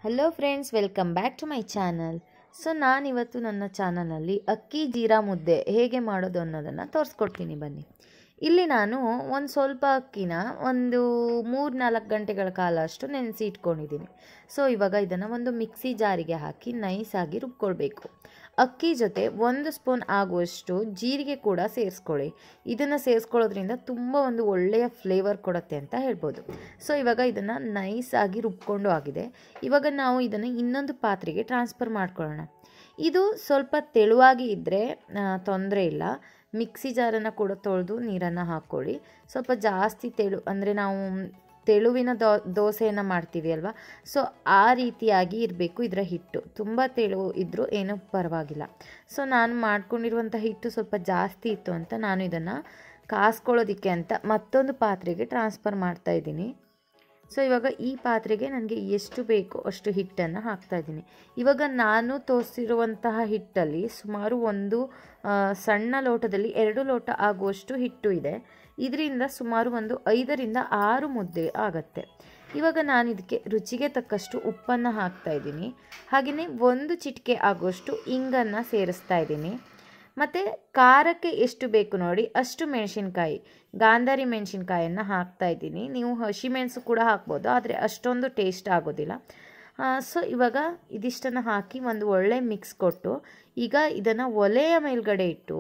hello friends welcome back to my channel so ನಾನಿವತ್ತು ನನ್ನ ಚಾನಲಲ್ಲಿ ಅಕ್ಕಿ ಜೀರಾ ಮುದ್ದೆ ಹೇಗೆ ಮಾಡೋದು ಅನ್ನೋದನ್ನು ತೋರಿಸ್ಕೊಡ್ತೀನಿ ಬನ್ನಿ ಇಲ್ಲಿ ನಾನು ಒಂದು ಸ್ವಲ್ಪ ಅಕ್ಕಿನ ಒಂದು ಮೂರು ನಾಲ್ಕು ಗಂಟೆಗಳ ಕಾಲ ಅಷ್ಟು ನೆನೆಸಿ ಇಟ್ಕೊಂಡಿದ್ದೀನಿ ಸೊ ಇವಾಗ ಇದನ್ನು ಒಂದು ಮಿಕ್ಸಿ ಜಾರಿಗೆ ಹಾಕಿ ನೈಸಾಗಿ ರುಬ್ಕೊಳ್ಬೇಕು ಅಕ್ಕಿ ಜೊತೆ ಒಂದು ಸ್ಪೂನ್ ಆಗುವಷ್ಟು ಜೀರಿಗೆ ಕೂಡ ಸೇರಿಸ್ಕೊಳ್ಳಿ ಇದನ್ನು ಸೇರಿಸ್ಕೊಳ್ಳೋದ್ರಿಂದ ತುಂಬ ಒಂದು ಒಳ್ಳೆಯ ಫ್ಲೇವರ್ ಕೊಡುತ್ತೆ ಅಂತ ಹೇಳ್ಬೋದು ಸೊ ಇವಾಗ ಇದನ್ನು ನೈಸಾಗಿ ರುಬ್ಕೊಂಡು ಆಗಿದೆ ಇವಾಗ ನಾವು ಇದನ್ನು ಇನ್ನೊಂದು ಪಾತ್ರೆಗೆ ಟ್ರಾನ್ಸ್ಫರ್ ಮಾಡ್ಕೊಳ್ಳೋಣ ಇದು ಸ್ವಲ್ಪ ತೆಳುವಾಗಿ ಇದ್ದರೆ ತೊಂದರೆ ಇಲ್ಲ ಮಿಕ್ಸಿ ಜಾರನ್ನು ಕೂಡ ತೊಳೆದು ನೀರನ್ನು ಹಾಕ್ಕೊಳ್ಳಿ ಸ್ವಲ್ಪ ಜಾಸ್ತಿ ತೆಳು ಅಂದರೆ ನಾವು ತೆಳುವಿನ ದೋ ದೋಸೆಯನ್ನು ಮಾಡ್ತೀವಿ ಅಲ್ವಾ ಸೊ ಆ ರೀತಿಯಾಗಿ ಇರಬೇಕು ಇದರ ಹಿಟ್ಟು ತುಂಬ ತೆಳು ಇದ್ದರೂ ಏನೂ ಪರವಾಗಿಲ್ಲ ಸೊ ನಾನು ಮಾಡ್ಕೊಂಡಿರುವಂಥ ಹಿಟ್ಟು ಸ್ವಲ್ಪ ಜಾಸ್ತಿ ಇತ್ತು ಅಂತ ನಾನು ಇದನ್ನು ಕಾಸ್ಕೊಳ್ಳೋದಕ್ಕೆ ಅಂತ ಮತ್ತೊಂದು ಪಾತ್ರೆಗೆ ಟ್ರಾನ್ಸ್ಫರ್ ಮಾಡ್ತಾ ಇದ್ದೀನಿ ಸೊ ಇವಾಗ ಈ ಪಾತ್ರೆಗೆ ನನಗೆ ಎಷ್ಟು ಬೇಕು ಅಷ್ಟು ಹಿಟ್ಟನ್ನು ಹಾಕ್ತಾ ಇದ್ದೀನಿ ಇವಾಗ ನಾನು ತೋರಿಸಿರುವಂತಹ ಹಿಟ್ಟಲ್ಲಿ ಸುಮಾರು ಒಂದು ಸಣ್ಣ ಲೋಟದಲ್ಲಿ ಎರಡು ಲೋಟ ಆಗುವಷ್ಟು ಹಿಟ್ಟು ಇದೆ ಇದರಿಂದ ಸುಮಾರು ಒಂದು ಐದರಿಂದ ಆರು ಮುದ್ದೆ ಆಗತ್ತೆ ಇವಾಗ ನಾನು ಇದಕ್ಕೆ ರುಚಿಗೆ ತಕ್ಕಷ್ಟು ಉಪ್ಪನ್ನು ಹಾಕ್ತಾ ಇದ್ದೀನಿ ಹಾಗೆಯೇ ಒಂದು ಚಿಟಿಕೆ ಆಗುವಷ್ಟು ಇಂಗನ್ನು ಸೇರಿಸ್ತಾ ಇದ್ದೀನಿ ಮತ್ತು ಖಾರಕ್ಕೆ ಎಷ್ಟು ಬೇಕು ನೋಡಿ ಅಷ್ಟು ಮೆಣಸಿನ್ಕಾಯಿ ಗಾಂಧಾರಿ ಮೆಣಸಿನ್ಕಾಯನ್ನು ಹಾಕ್ತಾ ಇದ್ದೀನಿ ನೀವು ಹಸಿಮೆಣಸು ಕೂಡ ಹಾಕ್ಬೋದು ಆದರೆ ಅಷ್ಟೊಂದು ಟೇಸ್ಟ್ ಆಗೋದಿಲ್ಲ ಸೊ ಇವಾಗ ಇದಿಷ್ಟನ್ನು ಹಾಕಿ ಒಂದು ಒಳ್ಳೆ ಮಿಕ್ಸ್ ಕೊಟ್ಟು ಈಗ ಇದನ್ನು ಒಲೆಯ ಮೇಲ್ಗಡೆ ಇಟ್ಟು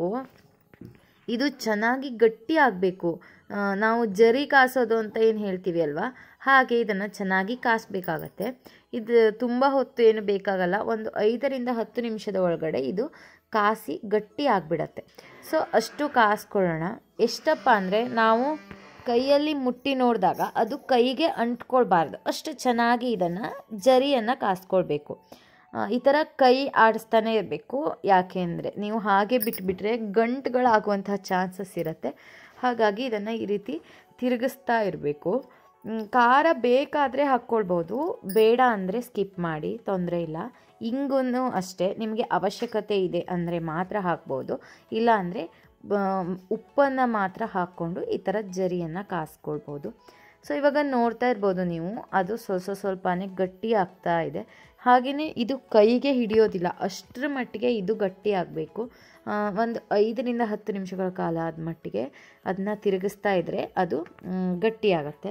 ಇದು ಚೆನ್ನಾಗಿ ಗಟ್ಟಿ ಆಗಬೇಕು ನಾವು ಜರಿ ಕಾಸೋದು ಅಂತ ಏನು ಹೇಳ್ತೀವಿ ಅಲ್ವಾ ಹಾಗೆ ಇದನ್ನು ಚೆನ್ನಾಗಿ ಕಾಸಬೇಕಾಗತ್ತೆ ಇದು ತುಂಬ ಹೊತ್ತು ಏನು ಬೇಕಾಗಲ್ಲ ಒಂದು ಐದರಿಂದ ಹತ್ತು ನಿಮಿಷದ ಒಳಗಡೆ ಇದು ಕಾಸಿ ಗಟ್ಟಿ ಆಗಿಬಿಡತ್ತೆ ಸೊ ಅಷ್ಟು ಕಾಸ್ಕೊಳ್ಳೋಣ ಎಷ್ಟಪ್ಪ ಅಂದರೆ ನಾವು ಕೈಯಲ್ಲಿ ಮುಟ್ಟಿ ನೋಡಿದಾಗ ಅದು ಕೈಗೆ ಅಂಟ್ಕೊಳ್ಬಾರ್ದು ಅಷ್ಟು ಚೆನ್ನಾಗಿ ಇದನ್ನು ಜರಿಯನ್ನು ಕಾಸ್ಕೊಳ್ಬೇಕು ಈ ಥರ ಕೈ ಆಡಿಸ್ತಾನೆ ಇರಬೇಕು ಯಾಕೆ ಅಂದರೆ ನೀವು ಹಾಗೆ ಬಿಟ್ಬಿಟ್ರೆ ಗಂಟುಗಳಾಗುವಂತಹ ಚಾನ್ಸಸ್ ಇರುತ್ತೆ ಹಾಗಾಗಿ ಇದನ್ನು ಈ ರೀತಿ ತಿರುಗಿಸ್ತಾ ಇರಬೇಕು ಖಾರ ಬೇಕಾದರೆ ಹಾಕ್ಕೊಳ್ಬೋದು ಬೇಡ ಅಂದರೆ ಸ್ಕಿಪ್ ಮಾಡಿ ತೊಂದರೆ ಇಲ್ಲ ಇಂಗೂ ಅಷ್ಟೇ ನಿಮಗೆ ಅವಶ್ಯಕತೆ ಇದೆ ಅಂದರೆ ಮಾತ್ರ ಹಾಕ್ಬೋದು ಇಲ್ಲ ಅಂದರೆ ಉಪ್ಪನ್ನು ಮಾತ್ರ ಹಾಕ್ಕೊಂಡು ಈ ಥರ ಜರಿಯನ್ನು ಕಾಸ್ಕೊಳ್ಬೋದು ಸೊ ಇವಾಗ ನೋಡ್ತಾ ಇರ್ಬೋದು ನೀವು ಅದು ಸ್ವಲ್ಪ ಸ್ವಲ್ಪನೇ ಗಟ್ಟಿ ಆಗ್ತಾ ಇದೆ ಹಾಗೆಯೇ ಇದು ಕೈಗೆ ಹಿಡಿಯೋದಿಲ್ಲ ಅಷ್ಟರ ಮಟ್ಟಿಗೆ ಇದು ಗಟ್ಟಿ ಆಗಬೇಕು ಒಂದು ಐದರಿಂದ ಹತ್ತು ನಿಮಿಷಗಳ ಕಾಲ ಆದ ಮಟ್ಟಿಗೆ ಅದನ್ನ ತಿರುಗಿಸ್ತಾ ಇದ್ದರೆ ಅದು ಗಟ್ಟಿ ಆಗುತ್ತೆ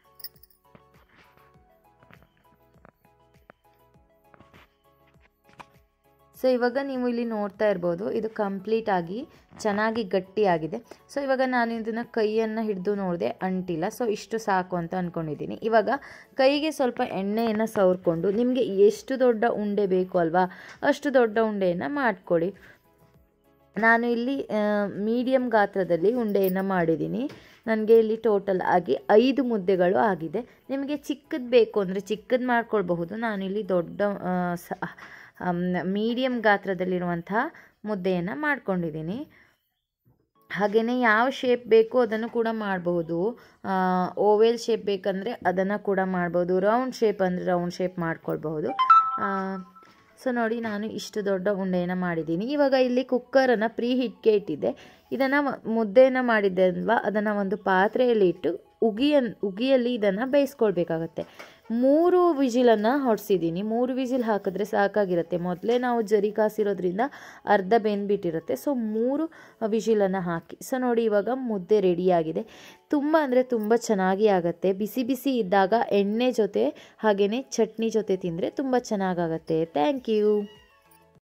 ಸೊ ಇವಾಗ ನೀವು ಇಲ್ಲಿ ನೋಡ್ತಾ ಇರ್ಬೋದು ಇದು ಕಂಪ್ಲೀಟ್ ಆಗಿ ಚೆನ್ನಾಗಿ ಗಟ್ಟಿಯಾಗಿದೆ ಸೊ ಇವಾಗ ನಾನು ಇದನ್ನು ಕೈಯನ್ನು ಹಿಡಿದು ನೋಡಿದೆ ಅಂಟಿಲ್ಲ ಸೊ ಇಷ್ಟು ಸಾಕು ಅಂತ ಅಂದ್ಕೊಂಡಿದ್ದೀನಿ ಇವಾಗ ಕೈಗೆ ಸ್ವಲ್ಪ ಎಣ್ಣೆಯನ್ನು ಸವರ್ಕೊಂಡು ನಿಮಗೆ ಎಷ್ಟು ದೊಡ್ಡ ಉಂಡೆ ಬೇಕು ಅಲ್ವಾ ಅಷ್ಟು ದೊಡ್ಡ ಉಂಡೆಯನ್ನು ಮಾಡಿಕೊಡಿ ನಾನು ಇಲ್ಲಿ ಮೀಡಿಯಮ್ ಗಾತ್ರದಲ್ಲಿ ಉಂಡೆಯನ್ನು ಮಾಡಿದ್ದೀನಿ ನನಗೆ ಇಲ್ಲಿ ಟೋಟಲ್ ಆಗಿ ಐದು ಮುದ್ದೆಗಳು ಆಗಿದೆ ನಿಮಗೆ ಚಿಕ್ಕದು ಬೇಕು ಅಂದರೆ ಚಿಕ್ಕದು ಮಾಡ್ಕೊಳ್ಬಹುದು ನಾನಿಲ್ಲಿ ದೊಡ್ಡ ಮೀಡಿಯಮ್ ಗಾತ್ರದಲ್ಲಿರುವಂತಹ ಮುದ್ದೆಯನ್ನು ಮಾಡ್ಕೊಂಡಿದ್ದೀನಿ ಹಾಗೆಯೇ ಯಾವ ಶೇಪ್ ಬೇಕು ಅದನ್ನು ಕೂಡ ಮಾಡಬಹುದು ಓವೆಲ್ ಶೇಪ್ ಬೇಕಂದರೆ ಅದನ್ನು ಕೂಡ ಮಾಡ್ಬೋದು ರೌಂಡ್ ಶೇಪ್ ಅಂದರೆ ರೌಂಡ್ ಶೇಪ್ ಮಾಡ್ಕೊಳ್ಬಹುದು ಸೊ ನೋಡಿ ನಾನು ಇಷ್ಟು ದೊಡ್ಡ ಉಂಡೆಯನ್ನು ಮಾಡಿದ್ದೀನಿ ಇವಾಗ ಇಲ್ಲಿ ಕುಕ್ಕರನ್ನು ಪ್ರೀ ಹಿಟ್ಗೆ ಇಟ್ಟಿದ್ದೆ ಇದನ್ನು ಮುದ್ದೆಯನ್ನು ಮಾಡಿದ್ದೆ ಅಲ್ವಾ ಅದನ್ನು ಒಂದು ಪಾತ್ರೆಯಲ್ಲಿ ಇಟ್ಟು ಉಗಿಯ ಉಗಿಯಲ್ಲಿ ಇದನ್ನು ಬೇಯಿಸ್ಕೊಳ್ಬೇಕಾಗತ್ತೆ ಮೂರು ವಿಜಿಲನ್ನು ಹೊಡ್ಸಿದ್ದೀನಿ ಮೂರು ವಿಜಿಲ್ ಹಾಕಿದ್ರೆ ಸಾಕಾಗಿರುತ್ತೆ ಮೊದಲೇ ನಾವು ಜರಿ ಕಾಸಿರೋದ್ರಿಂದ ಅರ್ಧ ಬೆಂದ್ಬಿಟ್ಟಿರುತ್ತೆ ಸೊ ಮೂರು ವಿಜಿಲನ್ನು ಹಾಕಿ ಸೊ ನೋಡಿ ಇವಾಗ ಮುದ್ದೆ ರೆಡಿಯಾಗಿದೆ ತುಂಬ ಅಂದರೆ ತುಂಬ ಚೆನ್ನಾಗಿ ಆಗುತ್ತೆ ಬಿಸಿ ಬಿಸಿ ಇದ್ದಾಗ ಎಣ್ಣೆ ಜೊತೆ ಹಾಗೆಯೇ ಚಟ್ನಿ ಜೊತೆ ತಿಂದರೆ ತುಂಬ ಚೆನ್ನಾಗಾಗತ್ತೆ ಥ್ಯಾಂಕ್ ಯು